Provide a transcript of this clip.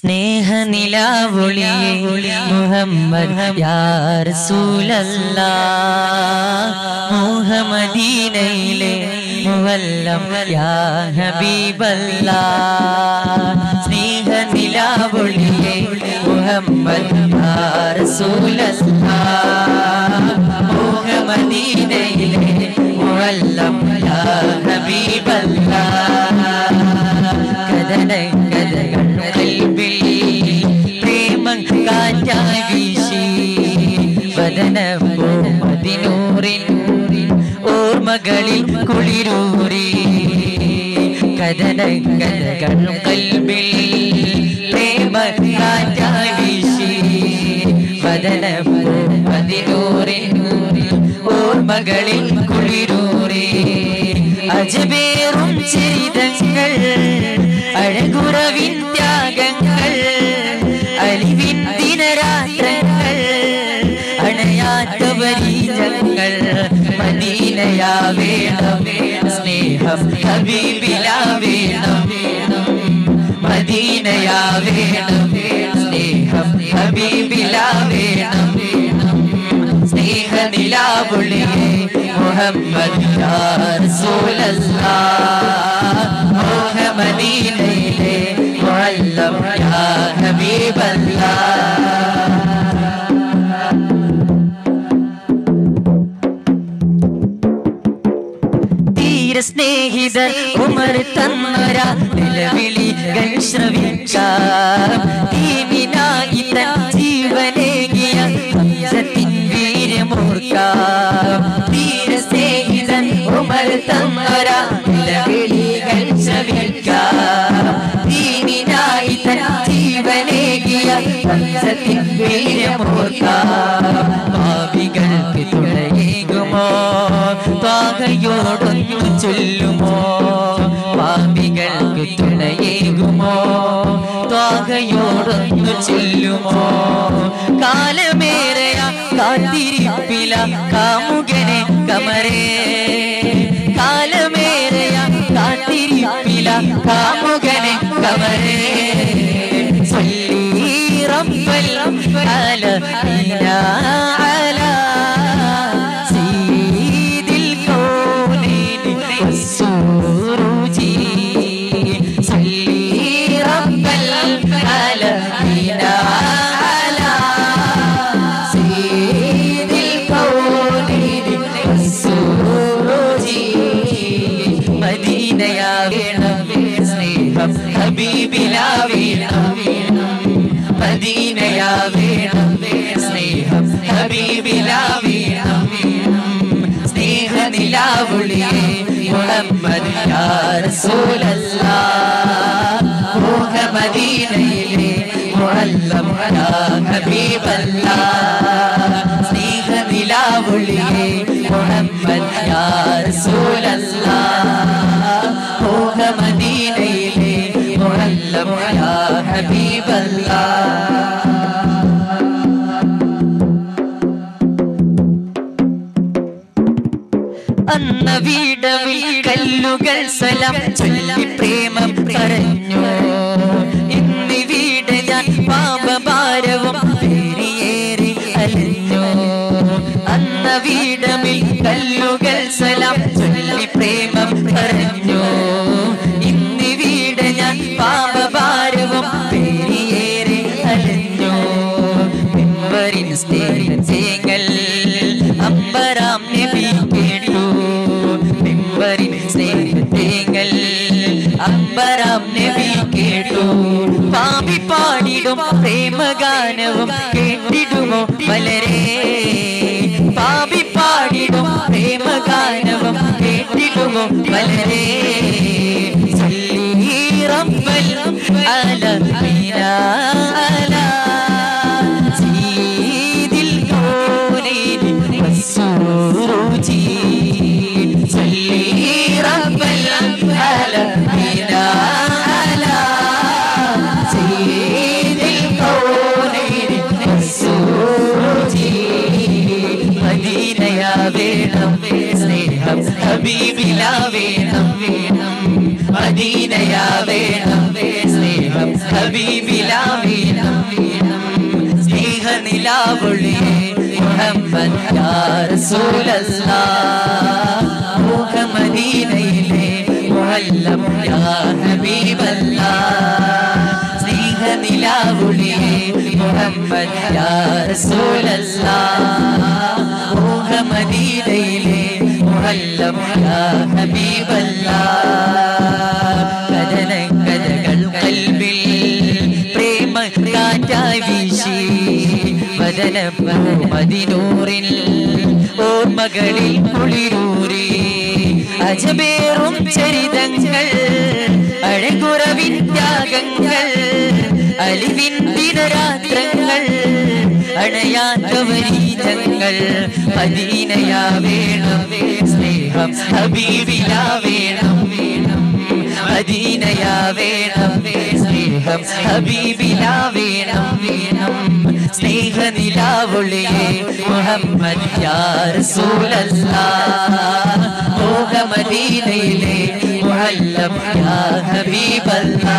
സ്നേഹനിലാവുളിയെ മുഹമ്മദ് യാ റസൂലല്ലാ മുഹമ്മദീനയിലെ മുവല്ലം യാ ഹബീബല്ലാ സ്നേഹനിലാവുളിയെ മുഹമ്മദ് യാ റസൂലല്ലാ മുഹമ്മദീനയിലെ മുവല്ലം യാ ഹബീബല്ലാ കഥന കഥകൾ കൽവിൽ പ്രേമം കാറ്റായി വീശി വദന മതിനൂറിൻ ഓർമ്മകളിൽ കുളിരൂറി കഥന കഥകൾ കൽവിൽ പ്രേമ കാറ്റായി വീശി വദന മതിനൂറിൻ ഓർമ്മകളിൽ കുളിരൂറി അജബേറും ചരിതങ്ങൾ അഴകുറവിൻ ത്യാഗങ്ങൾ അലിവിൻ ദിനരാത്രങ്ങൾ അണയാത്തവരീജങ്ങൾ മദീനയാ വേണം സ്നേഹം ഹബീബിലാ വേണം മദീനയാ വേണം സ്നേഹം ഹബീബിലാ വേണം സ്നേഹനിലാവുളിയെ മുഹമ്മദ് യാ റസൂലല്ലാഹ് മോഹമദീനയിലെ മുഅല്ലം യാ ഹബീബല്ലാഹ് തീര സ്നേഹിതർ ഉമർ തന്നര നിലവിളികൾ ശ്രവിക്കാം തീമിനായി തൻ ജീവനേകിയ ഹംസത്തിൻ വീരമോർക്കാം തീര സ്നേഹിതൻ ഉമർ തന്നര നിലവിളികൾ ശ്രവിക്കാം തീമിനായി തൻ ജീവനേകിയ ഹംസത്തിൻ വീരമോർക്കാം ഭാവികൾക്ക് തുണയേകുമോ പാകയോടൊന്നു ചൊല്ലുമോ പാപികൾക്ക് തുണയേകുമോ ത്വാകയോടൊന്നു ചൊല്ലുമോ കാലമേറെയ കാത്തിരിപ്പില കാമുകനെ കമരേ കാലമേറെയ കാത്തിരിപ്പില കാമുകനെ കമരേ صلي رب العالمين على سيد الكونين والسروج صلي رب العالمين على سيد الكونين والسروج മദീനയാ വേണം സ്നേഹം ഹബീബിലാ വേണം മദീനയാ വേണം സ്നേഹം ഹബീബിലാ വേണം സ്നേഹനിലാവുളിയെ മുഹമ്മദ് യാ റസൂലല്ലാഹ് മോഹമദീനയിലെ മുഅല്ലം യാ ഹബീബല്ലാഹ് സ്നേഹനിലാവുളിയെ മുഹമ്മദ് യാ റസൂലല്ലാഹ് മോഹമദീനയിലെ മുഅല്ലം യാ ഹബീബല്ലാഹ് അന്ന വീടവിൽ കല്ലുകൾ സലം ചൊല്ലി പ്രേമം പറഞ്ഞു ഇന്ന് വീട് ഞാൻ പാപഭാരവും പേരിയേറി അലഞ്ഞു അന്ന വീടമിൽ കല്ലുകൾ സലം ചൊല്ലി പ്രേമം പറഞ്ഞു ഇന്ന് വീട് ഞാൻ പാപഭാരവും പേരിയേറി അലഞ്ഞു പിമ്പറിൻ സ്നേഹങ്ങൾ അമ്പരാം നബി കേട്ടു പിമ്പറിൻ സ്നേഹങ്ങൾ അമ്പരാം നബി കേട്ടു പാപി പാടിടും പ്രേമഗാനവും കേട്ടിടുമോ വളരെ പാപി പാടിടും പ്രേമഗാനവും കേട്ടിടുമോ വളരെ صلي رب العالمين على سيد الكونين والسروج صلي رب العالمين على سيد الكونين والسروج മദീനയാ വേണം സ്നേഹം ഹബീബിലാ വേണം വേണം മദീനയാ വേണം സ്നേഹം ഹബീബിലാവീണം സ്നേഹനിലാവൊളിയെ മുഹമ്മദ് യാ റസൂലല്ലാഹ് മുഹമ്മദീനയിലെ മുഹല്ലം യാ ഹബീബല്ലാഹ് സ്നേഹനിലാവുളിയെ മുഹമ്മദ് യാ റസൂലല്ലാഹ് മുഹമ്മദീനയിലെ മുഹല്ലം യാ ഹബീബല്ലാഹ് കഥന കഥകൾ കൽവിൽ പ്രേമ കാറ്റായി വീശി വദന മതിനൂറിൽ ഓർമ്മകളിൽ കുളിരൂരി അജബേറും ചരിതങ്ങൾ അഴകുറവിൻ ത്യാഗങ്ങൾ അലിവിൻ ദിനരാത്രങ്ങൾ അണയാത്തവരീതങ്ങൾ മദീനയാ വേണം സ്നേഹം ഹബീബിലാ വേണം മദീനയാ വേണം സ്നേഹം ഹബീബിലാ വേണം വേണം സ്നേഹനിലാവുളിയെ മുഹമ്മദ് യാ റസൂലല്ലാഹ് മോഹമദീനയിലെ മുഹല്ലം യാ ഹബീബല്ലാഹ്